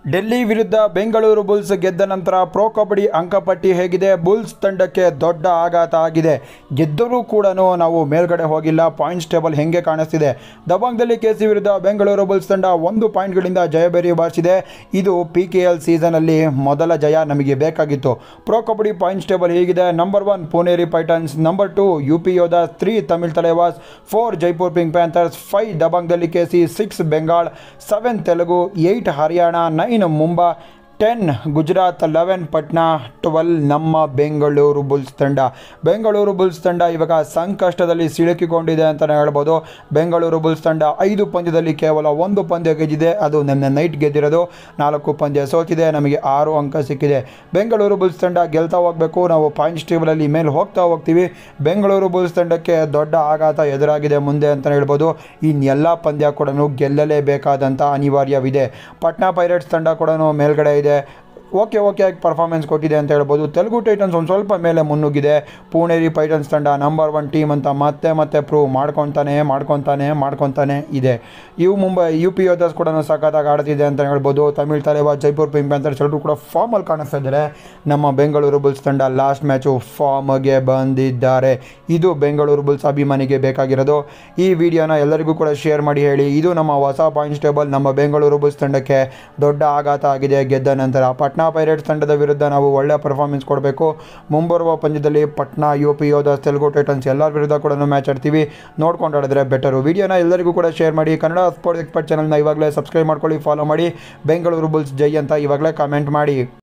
ಡೆಲ್ಲಿ ವಿರುದ್ಧ ಬೆಂಗಳೂರು ಬುಲ್ಸ್ ಗೆದ್ದ ನಂತರ ಪ್ರೊ ಕಬಡ್ಡಿ ಅಂಕಪಟ್ಟಿ ಹೇಗಿದೆ ಬುಲ್ಸ್ ತಂಡಕ್ಕೆ ದೊಡ್ಡ ಆಘಾತ ಆಗಿದೆ ಗೆದ್ದರೂ ಕೂಡ ನಾವು ಮೇಲ್ಗಡೆ ಹೋಗಿಲ್ಲ ಪಾಯಿಂಟ್ಸ್ ಟೇಬಲ್ ಹೆಂಗೆ ಕಾಣಿಸ್ತಿದೆ ದಬಾಂಗ್ದಲ್ಲಿ ಕೆ ಸಿ ವಿರುದ್ಧ ಬೆಂಗಳೂರು ಬುಲ್ಸ್ ತಂಡ ಒಂದು ಪಾಯಿಂಟ್ಗಳಿಂದ ಜಯಬೇರಿ ಬಾರಿಸಿದೆ ಇದು ಪಿ ಕೆ ಎಲ್ ಸೀಸನಲ್ಲಿ ಮೊದಲ ಜಯ ನಮಗೆ ಬೇಕಾಗಿತ್ತು ಪ್ರೊ ಕಬಡ್ಡಿ ಪಾಯಿಂಟ್ಸ್ ಟೇಬಲ್ ಹೀಗಿದೆ number one Puneri Paltan number two U P Yoddha three Tamil Thalaivas four Jaipur pink panthers five ದಬಾಂಗ್ದಲ್ಲಿ K C six Bengal seven Telugu eight Haryana nine Mumba ten Gujarat eleven Patna twelve ನಮ್ಮ ಬೆಂಗಳೂರು ಬುಲ್ಸ್ ತಂಡ ಬೆಂಗಳೂರು ಬುಲ್ಸ್ ತಂಡ ಇವಾಗ ಸಂಕಷ್ಟದಲ್ಲಿ ಸಿಲುಕಿಕೊಂಡಿದೆ ಅಂತಲೇ ಹೇಳ್ಬೋದು ಬೆಂಗಳೂರು ಬುಲ್ಸ್ ತಂಡ ಐದು ಪಂದ್ಯದಲ್ಲಿ ಕೇವಲ ಒಂದು ಪಂದ್ಯ ಗೆದ್ದಿದೆ ಅದು ನಿನ್ನೆ ನೈಟ್ ಗೆದ್ದಿರೋದು ನಾಲ್ಕು ಪಂದ್ಯ ಸೋತಿದೆ ನಮಗೆ ಆರು ಅಂಕ ಸಿಕ್ಕಿದೆ ಬೆಂಗಳೂರು ಬುಲ್ಸ್ ತಂಡ ಗೆಲ್ತಾ ಹೋಗಬೇಕು ನಾವು ಪಾಯಿಂಟ್ಸ್ ಟೇಬಲಲ್ಲಿ ಮೇಲೆ ಹೋಗ್ತಾ ಹೋಗ್ತೀವಿ ಬೆಂಗಳೂರು ಬುಲ್ಸ್ ತಂಡಕ್ಕೆ ದೊಡ್ಡ ಆಘಾತ ಎದುರಾಗಿದೆ ಮುಂದೆ ಅಂತಲೇ ಹೇಳ್ಬೋದು ಇನ್ನೆಲ್ಲ ಪಂದ್ಯ ಕೂಡ ಗೆಲ್ಲಲೇಬೇಕಾದಂಥ ಅನಿವಾರ್ಯವಿದೆ ಪಟ್ನಾ ಪೈರೇಟ್ಸ್ ತಂಡ ಕೂಡ ಮೇಲ್ಗಡೆ ಇದೆ ಓಕೆ ಓಕೆ ಆಗಿ ಪರ್ಫಾರ್ಮೆನ್ಸ್ ಕೊಟ್ಟಿದೆ ಅಂತ ಹೇಳ್ಬೋದು ತೆಲುಗು ಟೈಟನ್ಸ್ ಒಂದು ಸ್ವಲ್ಪ ಮೇಲೆ ಮುನ್ನುಗ್ಗಿದೆ ಪುಣೇರಿ ಪೈಟನ್ಸ್ ತಂಡ ನಂಬರ್ ಒನ್ ಟೀಮ್ ಅಂತ ಮತ್ತೆ ಮತ್ತೆ ಪ್ರೂವ್ ಮಾಡ್ಕೊತಾನೆ ಮಾಡ್ಕೊತಾನೆ ಮಾಡ್ಕೊತಾನೆ ಇದೆ ಇವು ಮುಂಬೈ ಯು ಪಿ ಯೋಧಸ್ ಕೂಡ ಸಖತ್ತಾಗಿ ಆಡ್ತಿದೆ ಅಂತ ಹೇಳ್ಬೋದು ತಮಿಳ್ ತಲೆವಾ ಜೈಪುರ್ ಪಿಂಕ್ ಪ್ಯಾಂಥರ್ಸ್ ಎಲ್ಲರೂ ಕೂಡ ಫಾರ್ಮಲ್ಲಿ ಕಾಣಿಸ್ತಾ ಇದ್ದಾರೆ ನಮ್ಮ ಬೆಂಗಳೂರು ಬುಲ್ಸ್ ತಂಡ ಲಾಸ್ಟ್ ಮ್ಯಾಚು ಫಾರ್ಮ್ಗೆ ಬಂದಿದ್ದಾರೆ ಇದು ಬೆಂಗಳೂರು ಬುಲ್ಸ್ ಅಭಿಮಾನಿಗೆ ಬೇಕಾಗಿರೋದು ಈ ವಿಡಿಯೋನ ಎಲ್ಲರಿಗೂ ಕೂಡ ಶೇರ್ ಮಾಡಿ ಹೇಳಿ ಇದು ನಮ್ಮ ಹೊಸ ಪಾಯಿಂಟ್ಸ್ ಟೇಬಲ್ ನಮ್ಮ ಬೆಂಗಳೂರು ಬುಲ್ಸ್ ತಂಡಕ್ಕೆ ದೊಡ್ಡ ಆಘಾತ ಆಗಿದೆ ಗೆದ್ದ ನಂತರ ಪಟ್ನಾ ಪೈರೇಟ್ಸ್ ತಂಡದ ವಿರುದ್ಧ ನಾವು ಒಳ್ಳೆಯ ಪರ್ಫಾರ್ಮೆನ್ಸ್ ಕೊಡಬೇಕು ಮುಂಬರುವ ಪಂದ್ಯದಲ್ಲಿ ಪಟ್ನಾ ಯು ಪಿ ಯೋಧ ತೆಲುಗು ಟೈಟನ್ಸ್ ಎಲ್ಲರ ವಿರುದ್ಧ ಕೂಡ ಮ್ಯಾಚ್ ಆಡ್ತೀವಿ ನೋಡ್ಕೊಂಡು ಆಡಿದ್ರೆ ಬೆಟರು ವಿಡಿಯೋನ ಎಲ್ಲರಿಗೂ ಕೂಡ ಶೇರ್ ಮಾಡಿ ಕನ್ನಡ ಸ್ಪೋರ್ಟ್ಸ್ ಎಕ್ಸ್ಪರ್ಟ್ ಚಾನಲ್ನ ಇವಾಗಲೇ ಸಬ್ಸ್ಕ್ರೈಬ್ ಮಾಡ್ಕೊಳ್ಳಿ ಫಾಲೋ ಮಾಡಿ ಬೆಂಗಳೂರು ಬುಲ್ಸ್ ಜೈ ಅಂತ ಇವಾಗಲೇ ಕಾಮೆಂಟ್ ಮಾಡಿ